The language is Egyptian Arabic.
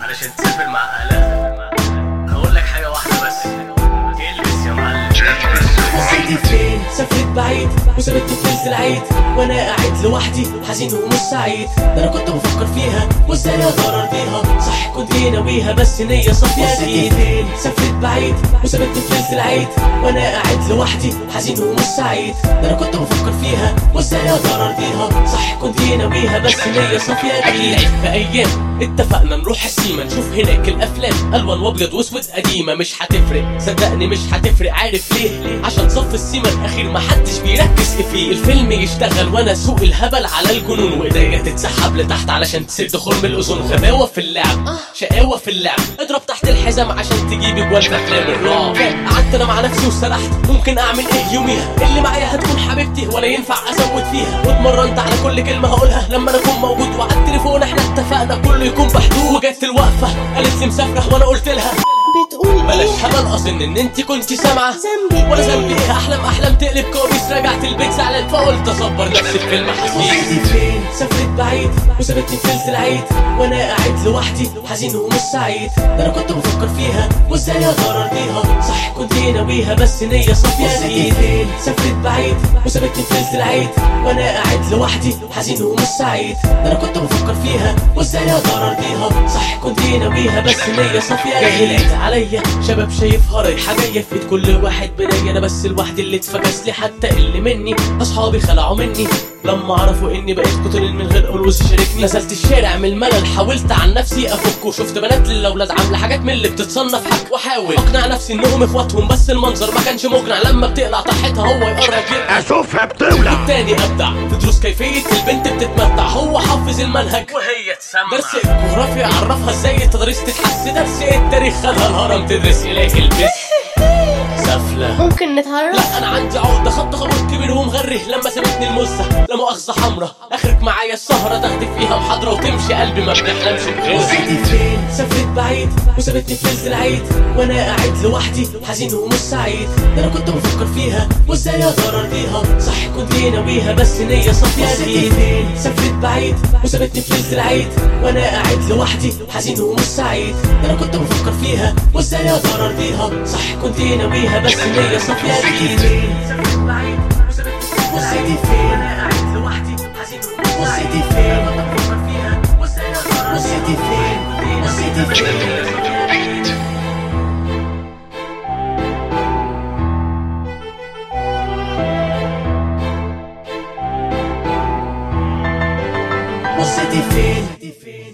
علشان تسافر مع اهلها هقول لك حاجه واحده بس البس يا معلم وصلتي فين سافرت بعيد وسابتني في ليلة العيد وانا قاعد لوحدي حزين ومش سعيد ده انا كنت بفكر فيها وازاي اقدر ارضيها صح كنت ناويها بس نية صافية اكيد فين سافرت بعيد وسابتني في ليلة العيد وانا قاعد لوحدي حزين ومش سعيد ده انا كنت بفكر فيها وازاي اقدر ارضيها صح كنت ناويها بس نية صافية اكيد في ايام اتفقنا نروح السيما نشوف هناك الافلام الوان وابيض واسود قديمه مش هتفرق صدقني مش هتفرق عارف ليه عشان صف السيما الاخير محدش بيركز فيه الفيلم يشتغل وانا اسوق الهبل على الجنون وايديا تتسحب لتحت علشان تسد خرم الاذن غباوه في اللعب شقاوه في اللعب اضرب تحت الحزام عشان تجيب اجوال في افلام الرعب قعدت انا مع نفسي وسرحت ممكن اعمل ايه يوميها اللي معايا هتكون حبيبتي ولا ينفع ازود فيها واتمرنت على كل كلمه هقولها لما انا اكون موجود وعلى التليفون احنا اتفقنا كله يكون بحدود وجت الوقفه قالت لي مسافره وانا قلت لها بتقول بلاش ايه هبل اظن ان انت كنت سامعه ذنبي ولا إيه؟ ذنبي ايه احلام احلام تقلب كوابيس رجعت البيت زعلان فقلت اصبر نفسي في فيلم حزين فين سافرت بعيد وسابتني في ليلة العيد وانا قاعد لوحدي حزين ومش سعيد ده انا كنت بفكر فيها وازاي اقدر ارضيها صح كنت ناويها بس نية صافية اكيد فين سافرت بعيد وسابتني في ليلة العيد وانا قاعد لوحدي حزين ومش سعيد ده انا كنت بفكر فيها وازاي اقدر ارضيها صح كنت ناويها بس نية صافية جايلت عليا شباب شايفها رايحة جاية في ايد كل واحد بنية انا بس الوحيد اللي اتفكس لي حتى اللي مني اصحابي خلعوا مني لما عرفوا اني بقيت كتل من غير قلوز يشاركني نزلت الشارع من الملل حاولت عن نفسي افك وشفت بنات للاولاد عامله حاجات من اللي بتتصنف حك واحاول اقنع نفسي انهم اخواتهم بس المنظر ما كانش مقنع لما بتقلع طرحتها هو يقرب يرقع اشوفها بتولع التاني ابدع في دروس كيفيه البنت بتتمتع هو حافظ المنهج وهي درس تسمع الجغرافيا عرفها ازاي التدريس تتحس درس التاريخ خدها الهرم تدرس اليك البس سفلة ممكن نتعرف لا انا عندي عقده خدت خبر كبير ومغره لما سابتني المزه لا مؤاخذه حمرا اخرك معايا السهره تاخدك فيها محاضره وتمشي قلبي ما بنحلمش بغيرك فين سافرت بعيد وسابتني في ليله العيد وانا قاعد لوحدي حزين ومش سعيد ده انا كنت بفكر فيها وازاي اقدر ارضيها صح كنت ناويها بس نيه صافيه اكيد فين سافرت بعيد وسابتني في ليله العيد وانا قاعد لوحدي حزين ومش سعيد ده انا كنت بفكر فيها وازاي اقدر ارضيها صح كنت ناويها بس نيه صافيه اكيد سافرت بعيد وسابتني فين انا قاعد لوحدي حزين وسيتي فين بفكر فيها وازاي اقدر وسيتي فين وسيتي فين وسيتي فين